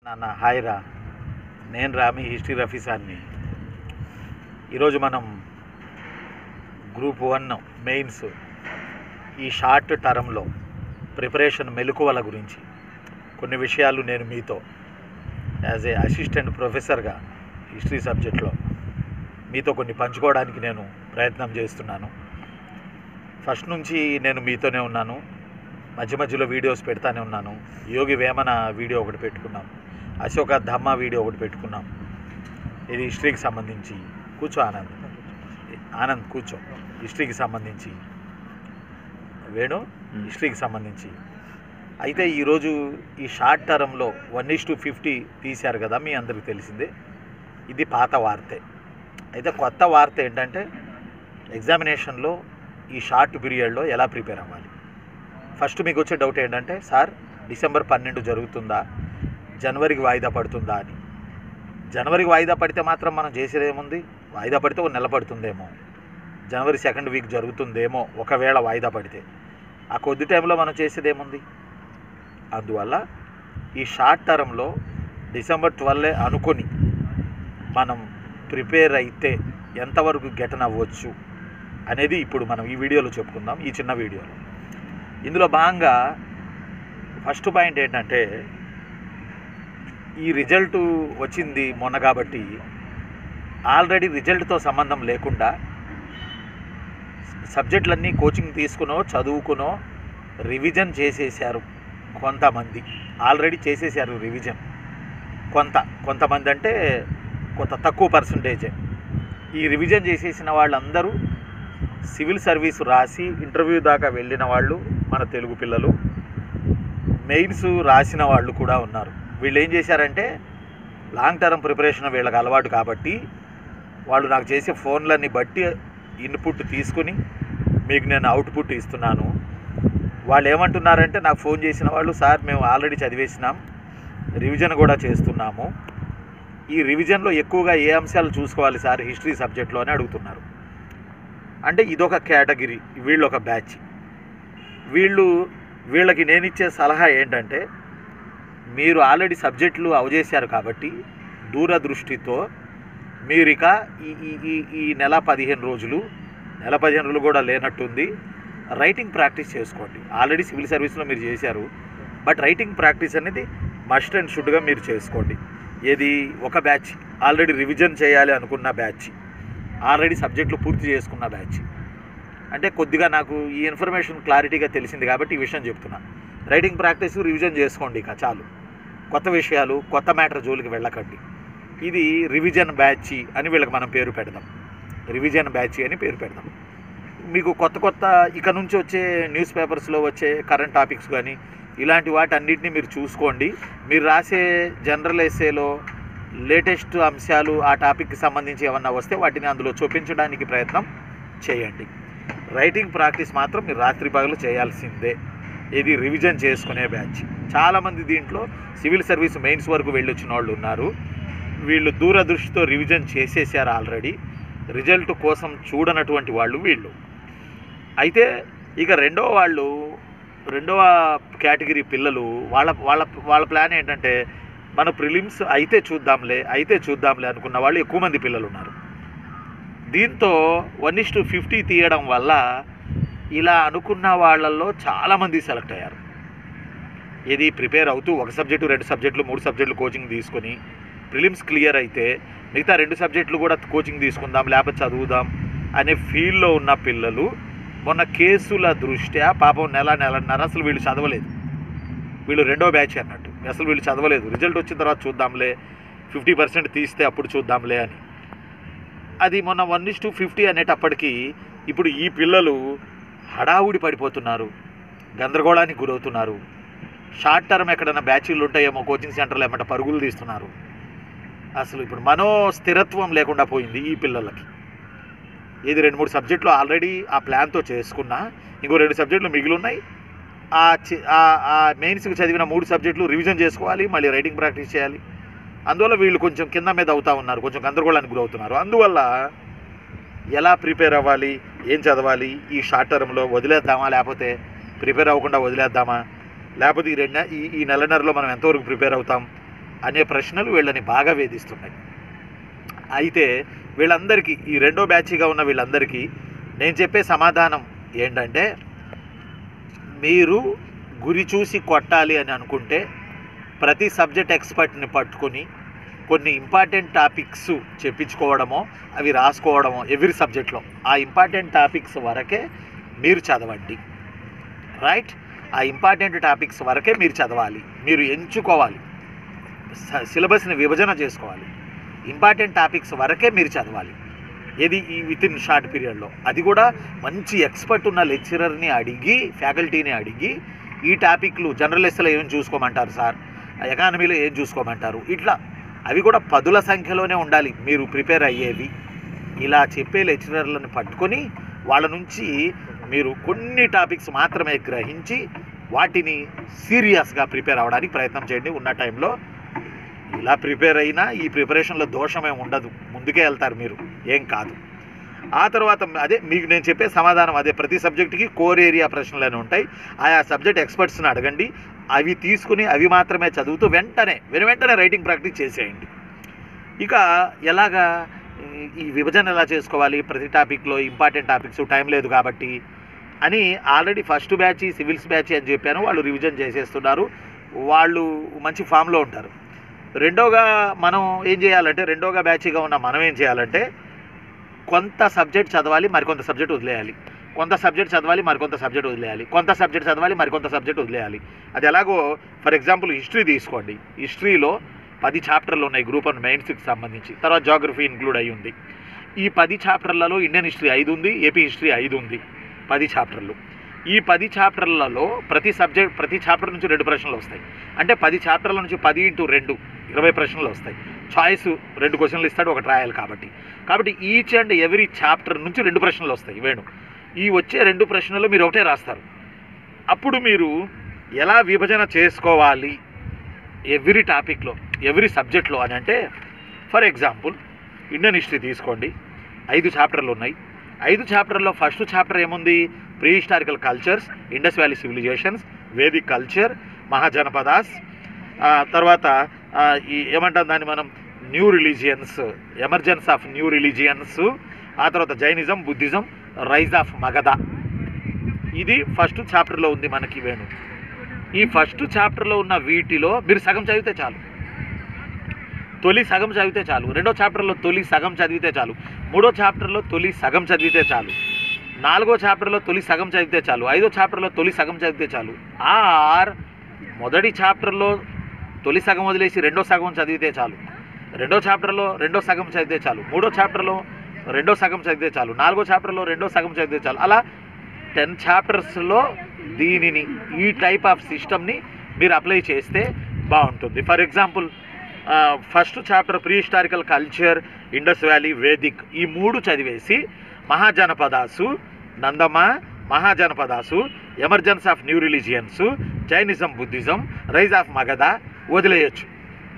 నాన్న హాయ్ రా నేను రా మీ హిస్టరీ రఫీసాన్ని ఈరోజు మనం గ్రూప్ వన్ మెయిన్స్ ఈ షార్ట్ టర్మ్లో ప్రిపరేషన్ మెలకువల గురించి కొన్ని విషయాలు నేను మీతో యాజ్ ఏ అసిస్టెంట్ ప్రొఫెసర్గా హిస్టరీ సబ్జెక్ట్లో మీతో కొన్ని పంచుకోవడానికి నేను ప్రయత్నం చేస్తున్నాను ఫస్ట్ నుంచి నేను మీతోనే ఉన్నాను మధ్య మధ్యలో వీడియోస్ పెడతానే ఉన్నాను యోగి వేమన వీడియో ఒకటి పెట్టుకున్నాం అశోక ధమ్మ వీడియో ఒకటి పెట్టుకున్నాం ఇది హిస్టరీకి సంబంధించి కూర్చో ఆనంద్ ఆనంద్ కూర్చో హిస్టరీకి సంబంధించి వేణు హిస్టరీకి సంబంధించి అయితే ఈరోజు ఈ షార్ట్ టర్మ్లో వన్ ఇస్ టు ఫిఫ్టీ తీశారు కదా మీ అందరికి తెలిసిందే ఇది పాత వార్తే అయితే కొత్త వార్త ఏంటంటే ఎగ్జామినేషన్లో ఈ షార్ట్ పీరియడ్లో ఎలా ప్రిపేర్ అవ్వాలి ఫస్ట్ మీకు వచ్చే డౌట్ ఏంటంటే సార్ డిసెంబర్ పన్నెండు జరుగుతుందా జనవరికి వాయిదా పడుతుందా అని జనవరికి వాయిదా పడితే మాత్రం మనం చేసేది ఏముంది వాయిదా పడితే ఒక నెల పడుతుందేమో జనవరి సెకండ్ వీక్ జరుగుతుందేమో ఒకవేళ వాయిదా పడితే ఆ కొద్ది టైంలో మనం చేసేది ఏముంది అందువల్ల ఈ షార్ట్ టర్మ్లో డిసెంబర్ ట్వెల్వ్ అనుకొని మనం ప్రిపేర్ అయితే ఎంతవరకు గెటన్ అవ్వచ్చు అనేది ఇప్పుడు మనం ఈ వీడియోలో చెప్పుకుందాం ఈ చిన్న వీడియోలో ఇందులో భాగంగా ఫస్ట్ పాయింట్ ఏంటంటే ఈ రిజల్ట్ వచ్చింది మొన్న కాబట్టి ఆల్రెడీ రిజల్ట్తో సంబంధం లేకుండా సబ్జెక్టులన్నీ కోచింగ్ తీసుకునో చదువుకునో రివిజన్ చేసేసారు కొంతమంది ఆల్రెడీ చేసేసారు రివిజన్ కొంత కొంతమంది అంటే కొంత తక్కువ పర్సంటేజే ఈ రివిజన్ చేసేసిన వాళ్ళందరూ సివిల్ సర్వీస్ రాసి ఇంటర్వ్యూ దాకా వెళ్ళిన వాళ్ళు మన తెలుగు పిల్లలు మెయిన్స్ రాసిన వాళ్ళు కూడా ఉన్నారు వీళ్ళు ఏం చేశారంటే లాంగ్ టర్మ్ ప్రిపరేషన్ వీళ్ళకి అలవాటు కాబట్టి వాళ్ళు నాకు చేసే ఫోన్లన్నీ బట్టి ఇన్పుట్ తీసుకుని మీకు నేను అవుట్పుట్ ఇస్తున్నాను వాళ్ళు ఏమంటున్నారంటే నాకు ఫోన్ చేసిన వాళ్ళు సార్ మేము ఆల్రెడీ చదివేసినాం రివిజన్ కూడా చేస్తున్నాము ఈ రివిజన్లో ఎక్కువగా ఏ అంశాలు చూసుకోవాలి సార్ హిస్టరీ సబ్జెక్ట్లో అని అడుగుతున్నారు అంటే ఇదొక కేటగిరీ వీళ్ళు ఒక బ్యాచ్ వీళ్ళు వీళ్ళకి నేను ఇచ్చే సలహా ఏంటంటే మీరు ఆల్రెడీ సబ్జెక్టులు అవజేశారు కాబట్టి దూరదృష్టితో మీరు ఇక ఈ ఈ ఈ ఈ నెల పదిహేను రోజులు నెల పదిహేను రోజులు కూడా లేనట్టుంది రైటింగ్ ప్రాక్టీస్ చేసుకోండి ఆల్రెడీ సివిల్ సర్వీస్లో మీరు చేశారు బట్ రైటింగ్ ప్రాక్టీస్ అనేది మస్ట్ అండ్ షుడ్గా మీరు చేసుకోండి ఏది ఒక బ్యాచ్ ఆల్రెడీ రివిజన్ చేయాలి అనుకున్న బ్యాచ్ ఆల్రెడీ సబ్జెక్టులు పూర్తి చేసుకున్న బ్యాచ్ అంటే కొద్దిగా నాకు ఈ ఇన్ఫర్మేషన్ క్లారిటీగా తెలిసింది కాబట్టి ఈ విషయం చెప్తున్నా రైటింగ్ ప్రాక్టీస్ రివిజన్ చేసుకోండి ఇక చాలు కొత్త విషయాలు కొత్త మ్యాటర్ జోలికి వెళ్ళకండి ఇది రివిజన్ బ్యాచ్ అని వీళ్ళకి మనం పేరు పెడదాం రివిజన్ బ్యాచ్ అని పేరు పెడదాం మీకు కొత్త కొత్త ఇక నుంచి వచ్చే న్యూస్ పేపర్స్లో వచ్చే కరెంట్ టాపిక్స్ కానీ ఇలాంటి వాటి అన్నిటిని మీరు చూసుకోండి మీరు రాసే జనరల్ ఎస్సేలో లేటెస్ట్ అంశాలు ఆ టాపిక్కి సంబంధించి ఏమన్నా వస్తే వాటిని అందులో చూపించడానికి ప్రయత్నం చేయండి రైటింగ్ ప్రాక్టీస్ మాత్రం మీరు రాత్రి పగలు చేయాల్సిందే ఇది రివిజన్ చేసుకునే బ్యాచ్ చాలామంది దీంట్లో సివిల్ సర్వీస్ మెయిన్స్ వరకు వెళ్ళొచ్చిన వాళ్ళు ఉన్నారు వీళ్ళు దూరదృష్టితో రివిజన్ చేసేసారు ఆల్రెడీ రిజల్ట్ కోసం చూడనటువంటి వాళ్ళు వీళ్ళు అయితే ఇక రెండో వాళ్ళు రెండవ కేటగిరీ పిల్లలు వాళ్ళ వాళ్ళ వాళ్ళ ప్లాన్ ఏంటంటే మన ప్రిలిమ్స్ అయితే చూద్దాంలే అయితే చూద్దాంలే అనుకున్న వాళ్ళు ఎక్కువ మంది పిల్లలు ఉన్నారు దీంతో వన్ ఇస్ టు ఫిఫ్టీ తీయడం వల్ల ఇలా అనుకున్న వాళ్ళల్లో చాలామంది సెలెక్ట్ అయ్యారు ఇది ప్రిపేర్ అవుతూ ఒక సబ్జెక్టు రెండు సబ్జెక్టులు మూడు సబ్జెక్టులు కోచింగ్ తీసుకొని ప్రిలిమ్స్ క్లియర్ అయితే మిగతా రెండు సబ్జెక్టులు కూడా కోచింగ్ తీసుకుందాం లేకపోతే చదువుదాం అనే ఫీల్డ్లో ఉన్న పిల్లలు మొన్న కేసుల దృష్ట్యా పాపం నెల నెలన్నర అసలు వీళ్ళు చదవలేదు వీళ్ళు రెండో బ్యాచ్ అన్నట్టు అసలు వీళ్ళు చదవలేదు రిజల్ట్ వచ్చిన తర్వాత చూద్దాంలే ఫిఫ్టీ పర్సెంట్ తీస్తే అప్పుడు చూద్దాంలే అని అది మొన్న వన్ ఇస్ టు ఫిఫ్టీ అనేటప్పటికీ ఇప్పుడు ఈ పిల్లలు హడావుడి పడిపోతున్నారు గందరగోళానికి గురవుతున్నారు షార్ట్ టర్మ్ ఎక్కడైనా బ్యాచీలు ఉంటాయేమో కోచింగ్ సెంటర్లో ఏమంటే పరుగులు తీస్తున్నారు అసలు ఇప్పుడు మనో స్థిరత్వం లేకుండా పోయింది ఈ పిల్లలకి ఇది రెండు మూడు సబ్జెక్టులు ఆల్రెడీ ఆ ప్లాన్తో చేసుకున్నా ఇంకో రెండు సబ్జెక్టులు మిగిలి ఉన్నాయి ఆ చి- ఆ- ఆ మెయిన్స్కి చదివిన మూడు సబ్జెక్టులు రివిజన్ చేసుకోవాలి మళ్ళీ రైటింగ్ ప్రాక్టీస్ చేయాలి అందువల్ల వీళ్ళు కొంచెం కింద మీద అవుతా ఉన్నారు కొంచెం గందరగోళానికి గురవుతున్నారు అందువల్ల ఎలా ప్రిపేర్ అవ్వాలి ఏం చదవాలి ఈ షార్ట్ టర్మ్లో వదిలేద్దామా లేకపోతే ప్రిపేర్ అవ్వకుండా వదిలేద్దామా లేకపోతే ఈ రెండు నె- ఈ ఈ నెలన్నరలో మనం ఎంతవరకు ప్రిపేర్ అవుతాం అనే ప్రశ్నలు వీళ్ళని బాగా వేధిస్తున్నాయి అయితే వీళ్ళందరికీ ఈ రెండో బ్యాచ్గా ఉన్న వీళ్ళందరికీ నేను చెప్పే సమాధానం ఏంటంటే మీరు గురి చూసి కొట్టాలి అని అనుకుంటే ప్రతి సబ్జెక్ట్ ఎక్స్పర్ట్ని పట్టుకొని కొన్ని ఇంపార్టెంట్ టాపిక్స్ చెప్పించుకోవడమో అవి రాసుకోవడమో ఎవ్రీ సబ్జెక్ట్లో ఆ ఇంపార్టెంట్ టాపిక్స్ వరకే మీరు చదవండి రైట్ ఆ ఇంపార్టెంట్ టాపిక్స్ వరకే మీరు చదవాలి మీరు ఎంచుకోవాలి స- సిలబస్ని విభజన చేసుకోవాలి ఇంపార్టెంట్ టాపిక్స్ వరకే మీరు చదవాలి ఏది ఈ విత్ ఇన్ షార్ట్ పీరియడ్లో అది కూడా మంచి ఎక్స్పర్ట్ ఉన్న లెక్చరర్ని అడిగి ఫ్యాకల్టీని అడిగి ఈ టాపిక్లు జర్నలిస్ట్లో ఏం చూసుకోమంటారు సార్ ఎకానమీలో ఏం చూసుకోమంటారు ఇట్లా అవి కూడా పదుల సంఖ్యలోనే ఉండాలి మీరు ప్రిపేర్ అయ్యేవి ఇలా చెప్పే లెక్చరర్లను పట్టుకొని వాళ్ళ నుంచి మీరు కొన్ని టాపిక్స్ మాత్రమే గ్రహించి వాటిని సీరియస్గా ప్రిపేర్ అవ్వడానికి ప్రయత్నం చేయండి ఉన్న టైంలో ఇలా ప్రిపేర్ అయినా ఈ ప్రిపరేషన్లో దోషమే ఉండదు ముందుకే వెళ్తారు మీరు ఏం కాదు ఆ తర్వాత అదే మీకు నేను చెప్పే సమాధానం అదే ప్రతి సబ్జెక్టుకి కోర్ ఏరియా ప్రశ్నలు ఉంటాయి ఆయా సబ్జెక్ట్ ఎక్స్పర్ట్స్ని అడగండి అవి తీసుకుని అవి మాత్రమే చదువుతూ వెంటనే వెను వెంటనే రైటింగ్ ప్రాక్టీస్ చేసేయండి ఇక ఎలాగా ఈ- ఈ విభజన ఎలా చేసుకోవాలి ప్రతి టాపిక్లో ఇంపార్టెంట్ టాపిక్స్ టైం లేదు కాబట్టి అని already first batch civils batch అని చెప్పాను వాళ్ళు రివిజన్ చేసేస్తున్నారు వాళ్ళు మంచి ఫామ్లో ఉంటారు రెండోగా మనం ఏం చేయాలంటే రెండోగా బ్యాచ్గా ఉన్న మనం ఏం చేయాలంటే కొంత సబ్జెక్ట్ చదవాలి మరికొంత సబ్జెక్ట్ వదిలేయాలి కొంత సబ్జెక్ట్ చదవాలి మరికొంత సబ్జెక్ట్ వదిలేయాలి కొంత సబ్జెక్ట్ చదవాలి మరికొంత సబ్జెక్ట్ వదిలేయాలి అది ఎలాగో ఫర్ ఎగ్జాంపుల్ హిస్టరీ తీసుకోండి హిస్టరీలో పది చాప్టర్లు ఉన్నాయి గ్రూప్ వన్ మెయిన్స్కి సంబంధించి తర్వాత జాగ్రఫీ ఇంక్లూడ్ అయి ఉంది ఈ పది చాప్టర్లలో ఇండియన్ హిస్టరీ ఐదు ఉంది ఏపీ హిస్టరీ ఐదు ఉంది పది చాప్టర్లు ఈ పది చాప్టర్లలో ప్రతి సబ్జెక్ట్ ప్రతి చాప్టర్ నుంచి రెండు ప్రశ్నలు వస్తాయి అంటే పది చాప్టర్ల నుంచి పది ఇంటూ రెండు ఇరవై ప్రశ్నలు వస్తాయి చాయిస్ రెండు క్వశ్చన్లు ఇస్తాడు ఒకటి రాయాలి కాబట్టి కాబట్టి ఈచ్ అండ్ ఎవ్రీ చాప్టర్ నుంచి రెండు ప్రశ్నలు వస్తాయి వేణు ఈ వచ్చే రెండు ప్రశ్నలు మీరు ఒకటే రాస్తారు అప్పుడు మీరు ఎలా విభజన చేసుకోవాలి ఎవ్రీ టాపిక్లో ఎవ్రీ సబ్జెక్ట్లో అని అంటే ఫర్ ఎగ్జాంపుల్ ఇండియన్ హిస్టరీ తీసుకోండి ఐదు చాప్టర్లు ఉన్నాయి ఐదు చాప్టర్లో ఫస్ట్ చాప్టర్ ఏముంది pre historical cultures Indus valley civilizations Vedic culture mahajanapadas ఆ, తర్వాత ఆ, ఈ ఏమంటాం దాన్ని మనం new religions emergence of new religions ఆ తర్వాత Jainism Buddhism rise of Magadha ఇది ఫస్ట్ చాప్టర్లో ఉంది మనకి వేణు ఈ ఫస్ట్ చాప్టర్లో ఉన్న వీటిలో మీరు సగం చదివితే చాలు తొలి సగం చదివితే చాలు రెండో చాప్టర్లో తొలి సగం చదివితే చాలు మూడో చాప్టర్లో తొలి సగం చదివితే చాలు నాలుగో చాప్టర్లో తొలి సగం చదివితే చాలు ఐదో చాప్టర్లో తొలి సగం చదివితే చాలు ఆర్ మొదటి చాప్టర్లో తొలి సగం వదిలేసి రెండో సగం చదివితే చాలు రెండో చాప్టర్లో రెండో సగం చదివితే చాలు మూడో చాప్టర్లో రెండో సగం చదివితే చాలు నాలుగో చాప్టర్లో రెండో సగం చదివితే చాలు అలా టెన్ చాప్టర్స్లో దీనిని ఈ టైప్ ఆఫ్ సిస్టమ్ని మీరు అప్లై చేస్తే బాగుంటుంది for example first chapter pre historical culture Indus valley Vedic ఈ మూడు చదివేసి మహాజనపదాసు నందమ mahajanapadas emergence of new religions Jainism Buddhism rise of Magadha వదిలేయచ్చు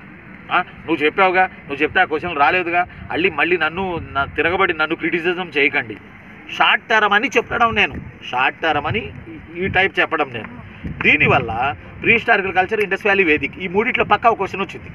ఆ, నువ్వు చెప్పావుగా నువ్వు చెప్తే ఆ క్వశ్చన్ రాలేదుగా మళ్ళీ మళ్ళీ నన్ను నా తిరగబడి నన్ను క్రిటిసిజం చేయకండి షార్ట్ టర్మ్ అని చెప్పడం నేను షార్ట్ టర్మ్ అని ఈ- ఈ టైప్ చెప్పడం నేను దీనివల్ల pre historical culture Indus valley Vedic ఈ మూడిట్లో పక్కా ఒక క్వశ్చన్ వచ్చింది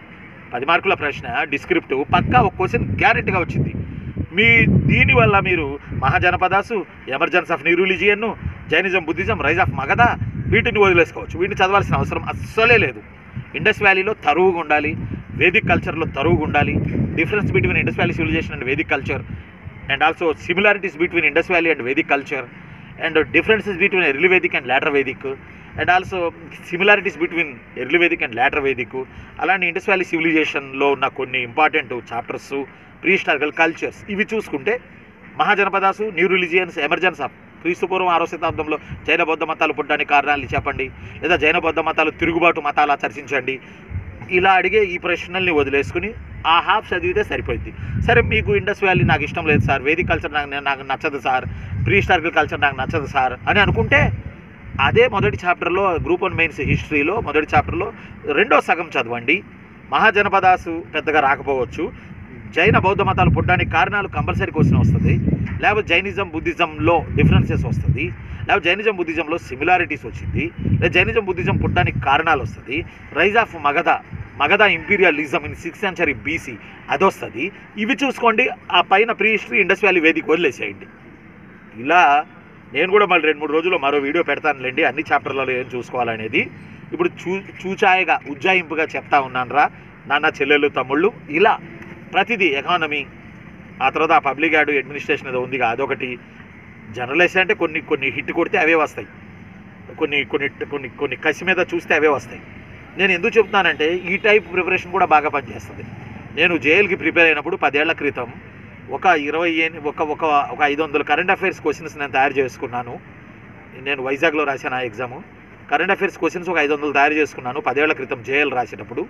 పది మార్కుల ప్రశ్న డిస్క్రిప్టివ్ పక్కా ఒక క్వశ్చన్ గ్యారెంటీగా వచ్చింది మీ దీనివల్ల మీరు mahajanapadas emergence of new religion Jainism Buddhism rise of Magadha వీటిని వదిలేసుకోవచ్చు వీటిని చదవాల్సిన అవసరం అస్సలే లేదు ఇండస్ వ్యాలీలో తరువుగా ఉండాలి వేదిక్ కల్చర్లో తరువుగా ఉండాలి difference between Indus valley civilization and Vedic culture and also similarities between Indus valley and Vedic culture and differences between early Vedic and later Vedic and also similarities between early Vedic and later Vedic అలానే Indus valley సివిలైజేషన్లో ఉన్న కొన్ని important chapters pre historical cultures ఇవి చూసుకుంటే mahajanapadas new religions emergence of క్రీస్తుపూర్వం ఆరో శతాబ్దంలో జైన బౌద్ధ మతాలు పుట్టడానికి కారణాలు చెప్పండి లేదా జైన బౌద్ధ మతాలు తిరుగుబాటు మతాలా చర్చించండి ఇలా అడిగే ఈ ప్రశ్నల్ని వదిలేసుకుని ఆ హాఫ్ చదివితే సరిపోయింది సరే మీకు ఇండస్ వ్యాలీ నాకు ఇష్టం లేదు సార్ వేదిక్ కల్చర్ నాకు నాకు నచ్చదు సార్ ప్రీ హిస్టారికల్ కల్చర్ నాకు నచ్చదు సార్ అని అనుకుంటే అదే మొదటి చాప్టర్లో గ్రూప్ వన్ మెయిన్స్ హిస్టరీలో మొదటి చాప్టర్లో రెండో సగం చదవండి మహాజనపదాసు పెద్దగా రాకపోవచ్చు జైన బౌద్ధ మతాలు పుట్టడానికి కారణాలు కంపల్సరీ క్వశ్చన్ వస్తుంది లేకపోతే జైనిజం బుద్ధిజంలో డిఫరెన్సెస్ వస్తుంది లేకపోతే జైనిజం బుద్ధిజంలో సిమిలారిటీస్ వచ్చింది లేదా జైనిజం బుద్ధిజం పుట్టడానికి కారణాలు వస్తుంది rise of Magadha Magadha imperialism in sixth century BC అది వస్తుంది ఇవి చూసుకోండి ఆ పైన ప్రీ హిస్టరీ ఇండస్ వ్యాలీ వేదిక వదిలేసేయండి ఇలా నేను కూడా మళ్ళీ రెండు మూడు రోజుల్లో మరో వీడియో పెడతానులేండి అన్ని చాప్టర్లలో ఏం చూసుకోవాలనేది ఇప్పుడు చూ చూచాయగా ఉజ్జాయింపుగా చెప్తా ఉన్నాను రా నాన్న చెల్లెళ్ళు తమ్ముళ్ళు ఇలా ప్రతిదీ ఎకానమీ ఆ తర్వాత ఆ పబ్లిక్ యాడ్ అడ్మినిస్ట్రేషన్ ఏదో ఉంది అదొకటి జర్నలిస్ట్ అంటే కొన్ని కొన్ని హిట్ కొడితే అవే వస్తాయి కొన్ని కొన్ని కొన్ని కొన్ని కసి మీద చూస్తే అవే వస్తాయి నేను ఎందుకు చెప్తున్నానంటే ఈ టైప్ ప్రిపరేషన్ కూడా బాగా పనిచేస్తుంది నేను జైలుకి ప్రిపేర్ అయినప్పుడు పదేళ్ల క్రితం ఒక ఇరవై ఎని- ఒక ఒక ఒక ఐదు వందల కరెంట్ అఫైర్స్ క్వశ్చన్స్ నేను తయారు చేసుకున్నాను నేను వైజాగ్లో రాశాను ఆ ఎగ్జాము కరెంట్ అఫైర్స్ క్వశ్చన్స్ ఒక ఐదు వందలు తయారు చేసుకున్నాను పదేళ్ల క్రితం జేఎల్ రాసేటప్పుడు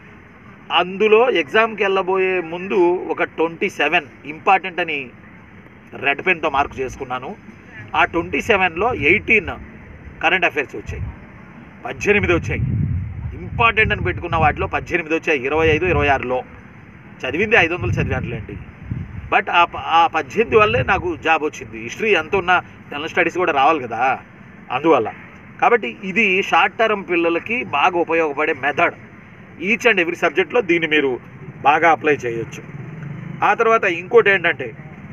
అందులో ఎగ్జామ్కి వెళ్ళబోయే ముందు ఒక ట్వంటీ సెవెన్ ఇంపార్టెంట్ అని రెడ్ పెన్తో మార్క్ చేసుకున్నాను ఆ ట్వంటీ సెవెన్లో ఎయిటీన్ కరెంట్ అఫైర్స్ వచ్చాయి పద్దెనిమిది వచ్చాయి ఇంపార్టెంట్ అని పెట్టుకున్న వాటిలో పద్దెనిమిది వచ్చాయి ఇరవై ఐదు ఇరవై ఆరులో చదివింది ఐదు వందలు చదివినట్లేండి బట్ ఆ ప- ఆ పద్దెనిమిది వల్లే నాకు జాబ్ వచ్చింది హిస్టరీ ఎంత ఉన్నా జనరల్ స్టడీస్ కూడా రావాలి కదా అందువల్ల కాబట్టి ఇది షార్ట్ టర్మ్ పిల్లలకి బాగా ఉపయోగపడే మెథడ్ ఈచ్ అండ్ ఎవ్రీ సబ్జెక్ట్లో దీన్ని మీరు బాగా అప్లై చేయొచ్చు ఆ తర్వాత ఇంకోటి ఏంటంటే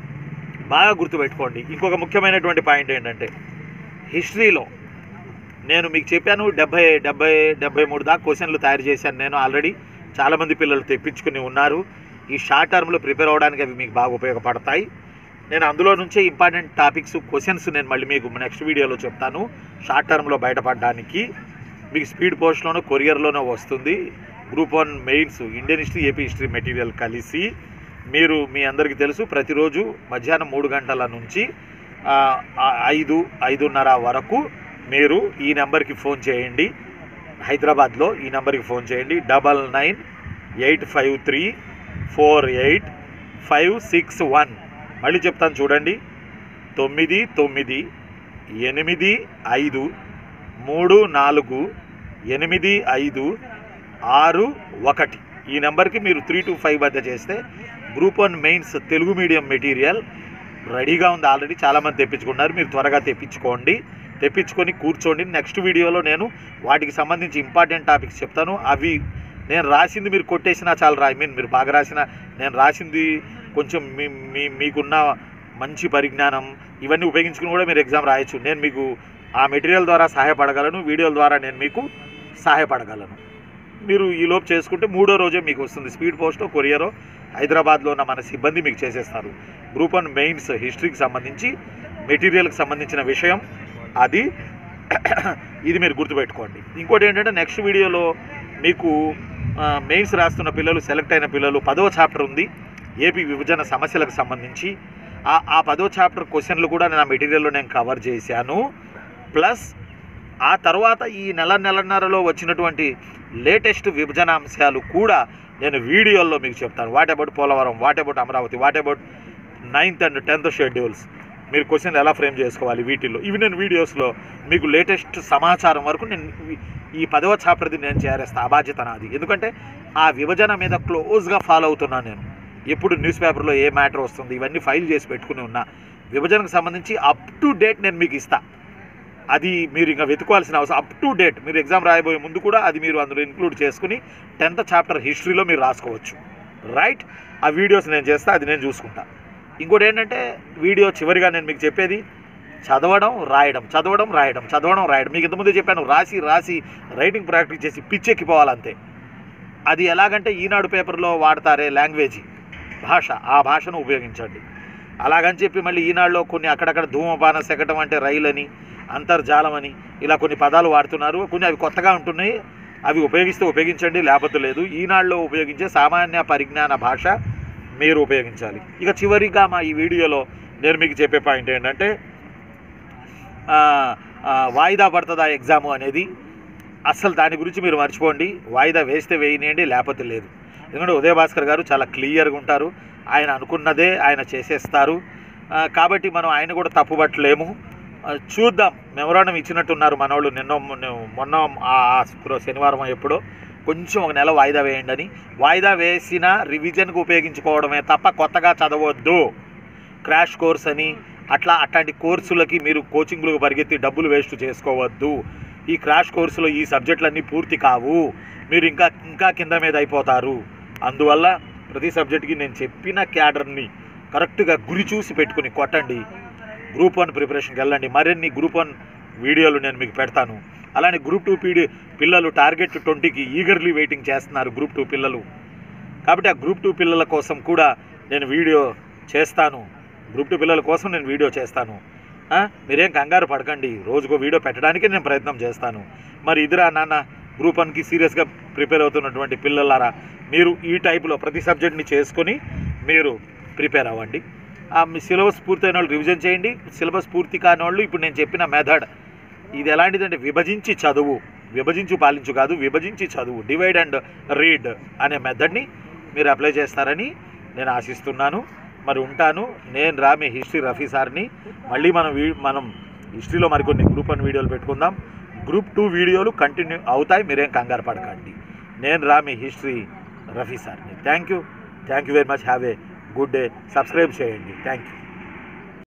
బాగా గుర్తుపెట్టుకోండి ఇంకొక ముఖ్యమైనటువంటి పాయింట్ ఏంటంటే హిస్టరీలో నేను మీకు చెప్పాను డెబ్బై డెబ్బై డెబ్బై మూడు దాకా క్వశ్చన్లు తయారు చేశాను నేను ఆల్రెడీ చాలామంది పిల్లలు తెప్పించుకుని ఉన్నారు ఈ షార్ట్ టర్మ్లో ప్రిపేర్ అవ్వడానికి అవి మీకు బాగా ఉపయోగపడతాయి నేను అందులో నుంచే ఇంపార్టెంట్ టాపిక్స్ క్వశ్చన్స్ నేను మళ్ళీ మీకు నెక్స్ట్ వీడియోలో చెప్తాను షార్ట్ టర్మ్లో బయటపడడానికి మీకు స్పీడ్ పోస్ట్లోనూ కొరియర్లోనూ వస్తుంది group one mains Indian history AP history material కలిసి మీరు మీ అందరికీ తెలుసు ప్రతిరోజు మధ్యాహ్నం మూడు గంటల నుంచి ఆ, ఆ, ఐదు ఐదున్నర వరకు మీరు ఈ నెంబర్కి ఫోన్ చేయండి హైదరాబాద్లో ఈ నెంబర్కి ఫోన్ చేయండి double nine eight five three four eight five six one మళ్ళీ చెప్తాను చూడండి తొమ్మిది తొమ్మిది ఎనిమిది ఐదు మూడు నాలుగు ఎనిమిది ఐదు ఆరు ఒకటి ఈ నెంబర్కి మీరు త్రీ టు ఫైవ్ మధ్య చేస్తే group one mains Telugu medium material రెడీగా ఉంది ఆల్రెడీ చాలామంది తెప్పించుకున్నారు మీరు త్వరగా తెప్పించుకోండి తెప్పించుకొని కూర్చోండి నెక్స్ట్ వీడియోలో నేను వాటికి సంబంధించి ఇంపార్టెంట్ టాపిక్స్ చెప్తాను అవి నేను రాసింది మీరు కొట్టేసినా చాలు రా ఐ మీన్ మీరు బాగా రాసిన నేను రాసింది కొంచెం మీ మీ మీకున్న మంచి పరిజ్ఞానం ఇవన్నీ ఉపయోగించుకుని కూడా మీరు ఎగ్జామ్ రాయొచ్చు నేను మీకు ఆ మెటీరియల్ ద్వారా సహాయపడగలను వీడియోల ద్వారా నేను మీకు సహాయపడగలను మీరు ఈ లోపు చేసుకుంటే మూడో రోజే మీకు వస్తుంది స్పీడ్ పోస్టో కొరియరో హైదరాబాద్లో ఉన్న మన సిబ్బంది మీకు చేసేస్తారు గ్రూప్ వన్ మెయిన్స్ హిస్టరీకి సంబంధించి మెటీరియల్కి సంబంధించిన విషయం అది ఇది మీరు గుర్తుపెట్టుకోండి ఇంకోటి ఏంటంటే నెక్స్ట్ వీడియోలో మీకు మెయిన్స్ రాస్తున్న పిల్లలు సెలెక్ట్ అయిన పిల్లలు పదవ చాప్టర్ ఉంది ఏపీ విభజన సమస్యలకు సంబంధించి ఆ ఆ పదో చాప్టర్ క్వశ్చన్లు కూడా నేను ఆ మెటీరియల్లో నేను కవర్ చేశాను ప్లస్ ఆ తర్వాత ఈ నెల నెలన్నరలో వచ్చినటువంటి లేటెస్ట్ విభజన అంశాలు కూడా నేను వీడియోల్లో మీకు చెప్తాను what about Polavaram what about Amaravati what about ninth and tenth schedules మీరు క్వశ్చన్ ఎలా ఫ్రేమ్ చేసుకోవాలి వీటిల్లో ఇవి నేను వీడియోస్లో మీకు లేటెస్ట్ సమాచారం వరకు నేను ఇవి- ఈ పదవ చాప్టర్ది నేను చేరేస్తా ఆ బాధ్యత నాది ఎందుకంటే ఆ విభజన మీద క్లోజ్గా ఫాలో అవుతున్నాను నేను ఎప్పుడు న్యూస్ పేపర్లో ఏ మ్యాటర్ వస్తుంది ఇవన్నీ ఫైల్ చేసి పెట్టుకుని ఉన్నా విభజనకు సంబంధించి అప్ టు డేట్ నేను మీకు ఇస్తా అది మీరు ఇంకా వెతుకోవాల్సిన అవసరం అప్ టు డేట్ మీరు ఎగ్జామ్ రాయబోయే ముందు కూడా అది మీరు అందులో ఇంక్లూడ్ చేసుకుని టెన్త్ చాప్టర్ హిస్టరీలో మీరు రాసుకోవచ్చు రైట్ ఆ వీడియోస్ నేను చేస్తా అది నేను చూసుకుంటా ఇంకోటి ఏంటంటే వీడియో చివరిగా నేను మీకు చెప్పేది చదవడం రాయడం చదవడం రాయడం చదవడం రాయడం మీకు ఇంతకుముందే చెప్పాను రాసి రాసి రైటింగ్ ప్రాక్టీస్ చేసి పిచ్చెక్కిపోవాలంతే అది ఎలాగంటే ఈనాడు పేపర్లో వాడతారే లాంగ్వేజ్ భాష ఆ భాషను ఉపయోగించండి అలాగని చెప్పి మళ్ళీ ఈనాడులో కొన్ని అక్కడక్కడ ధూమపాన శకటం అంటే రైలు అని అంతర్జాలం అని ఇలా కొన్ని పదాలు వాడుతున్నారు కొన్ని అవి కొత్తగా ఉంటున్నాయి అవి ఉపయోగిస్తే ఉపయోగించండి లేకపోతే లేదు ఈనాడులో ఉపయోగించే సామాన్య పరిజ్ఞాన భాష మీరు ఉపయోగించాలి ఇక చివరిగా మా ఈ వీడియోలో నేను మీకు చెప్పే పాయింట్ ఏంటంటే ఆ, ఆ, వాయిదా పడుతుందా ఎగ్జాము అనేది అస్సలు దాని గురించి మీరు మర్చిపోండి వాయిదా వేస్తే వేయనియండి లేకపోతే లేదు ఎందుకంటే ఉదయ భాస్కర్ గారు చాలా క్లియర్గా ఉంటారు ఆయన అనుకున్నదే ఆయన చేసేస్తారు ఆ, కాబట్టి మనం ఆయన కూడా తప్పుపట్టలేము ఆ, చూద్దాం మెమరాండం ఇచ్చినట్టున్నారు మనోళ్ళు నిన్న మొన్న- మొన్న ఆ ఆ శుక్ర- శనివారం ఎప్పుడో కొంచెం ఒక నెల వాయిదా వేయండి అని వాయిదా వేసిన రివిజన్కి ఉపయోగించుకోవడమే తప్ప కొత్తగా చదవద్దు క్రాష్ కోర్స్ అని అట్లా అట్లాంటి కోర్సులకి మీరు కోచింగ్లకు పరిగెత్తి డబ్బులు వేస్ట్ చేసుకోవద్దు ఈ క్రాష్ కోర్సులో ఈ సబ్జెక్టులన్నీ పూర్తి కావు మీరు ఇంకా ఇంకా కింద మీద అయిపోతారు అందువల్ల ప్రతి సబ్జెక్ట్కి నేను చెప్పిన క్యాడర్ని కరెక్ట్గా గురి చూసి పెట్టుకుని కొట్టండి గ్రూప్ వన్ ప్రిపరేషన్కి వెళ్ళండి మరిన్ని గ్రూప్ వన్ వీడియోలు నేను మీకు పెడతాను అలానే గ్రూప్ టూ పీడి పిల్లలు టార్గెట్ ట్వంటీకి ఈగర్లీ వెయిటింగ్ చేస్తున్నారు గ్రూప్ టూ పిల్లలు కాబట్టి ఆ గ్రూప్ టూ పిల్లల కోసం కూడా నేను వీడియో చేస్తాను గ్రూప్ టూ పిల్లల కోసం నేను వీడియో చేస్తాను ఆ? మీరేం కంగారు పడకండి రోజుకో వీడియో పెట్టడానికి నేను ప్రయత్నం చేస్తాను మరి ఇదిరా నాన్న గ్రూప్ వన్కి సీరియస్గా ప్రిపేర్ అవుతున్నటువంటి పిల్లలారా మీరు ఈ టైపులో ప్రతి సబ్జెక్ట్ని చేసుకొని మీరు ప్రిపేర్ అవ్వండి ఆ మీ సిలబస్ పూర్తయిన వాళ్ళు రివిజన్ చేయండి సిలబస్ పూర్తి కాని వాళ్ళు ఇప్పుడు నేను చెప్పిన మెథడ్ ఇది ఎలాంటిదంటే విభజించి చదువు విభజించు పాలించు కాదు విభజించి చదువు డివైడ్ అండ్ రీడ్ అనే మెథడ్ని మీరు అప్లై చేస్తారని నేను ఆశిస్తున్నాను మరి ఉంటాను నేను రా మీ హిస్టరీ రఫీ సార్ని మళ్ళీ మనం వీ మనం హిస్టరీలో మరికొన్ని గ్రూప్ వన్ వీడియోలు పెట్టుకుందాం గ్రూప్ టూ వీడియోలు కంటిన్యూ అవుతాయి మీరేం కంగారు పడకండి నేను రా మీ హిస్టరీ రఫీ సార్ని thank you thank you very much have a good day subscribe చేయండి థ్యాంక్ యూ